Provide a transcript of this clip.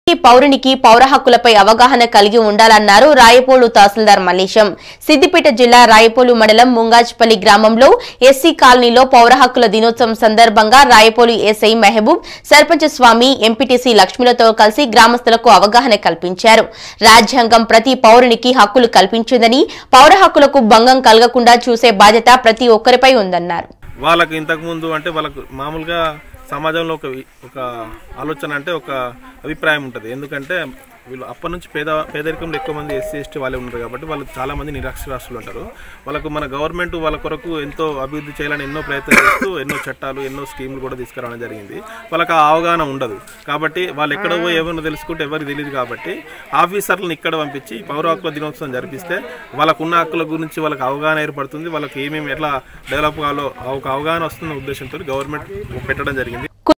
ప్రతి పౌరునికి పౌర హక్కులపై అవగాహన కలిగి ఉండాలన్నారు రాయపోలు తహసీల్దార్ మల్లేశం సిద్దిపేట జిల్లా రాయపోలు మండలం ముంగాజ్పల్లి గ్రామంలో ఎస్సీ కాలనీలో పౌర హక్కుల దినోత్సవం సందర్భంగా రాయపోలు ఎస్ఐ మెహబూబ్ సర్పంచ్ స్వామి ఎంపీటీసీ లక్ష్మిలతో కలిసి గ్రామస్తులకు అవగాహన కల్పించారు రాజ్యాంగం ప్రతి పౌరునికి హక్కులు కల్పించిందని పౌర హక్కులకు భంగం కలగకుండా చూసే బాధ్యత ప్రతి ఒక్కరిపై ఉందన్నారు వాళ్ళకి ఇంతకు ముందు అంటే వాళ్ళకు మామూలుగా సమాజంలో ఒక వి- ఒక ఆలోచన అంటే ఒక అభిప్రాయం ఉంటుంది ఎందుకంటే వీళ్ళు అప్పటి నుంచి పేద పేదరికంలో ఎక్కువ మంది ఎస్సీ ఎస్టీ వాళ్ళే ఉన్నారు కాబట్టి వాళ్ళు చాలా మంది నిరక్షరాస్యులు ఉంటారు వాళ్ళకు మన గవర్నమెంట్ వాళ్ళ కొరకు ఎంతో అభివృద్ధి చేయాలని ఎన్నో ప్రయత్నాలు చేస్తూ ఎన్నో చట్టాలు ఎన్నో స్కీములు కూడా తీసుకురావడం జరిగింది వాళ్ళకి ఆ అవగాహన ఉండదు కాబట్టి వాళ్ళు ఎక్కడ పోయి ఎవరినో తెలుసుకుంటే ఎవరికి తెలియదు కాబట్టి ఆఫీసర్లను ఇక్కడ పంపించి పౌర హక్కుల దినోత్సవం జరిపిస్తే వాళ్ళకు ఉన్న హక్కుల గురించి వాళ్ళకి అవగాహన ఏర్పడుతుంది వాళ్ళకి ఏమేమి ఎట్లా డెవలప్ కావాలో ఆ ఒక అవగాహన వస్తున్న ఉద్దేశంతో గవర్నమెంట్ పెట్టడం జరిగింది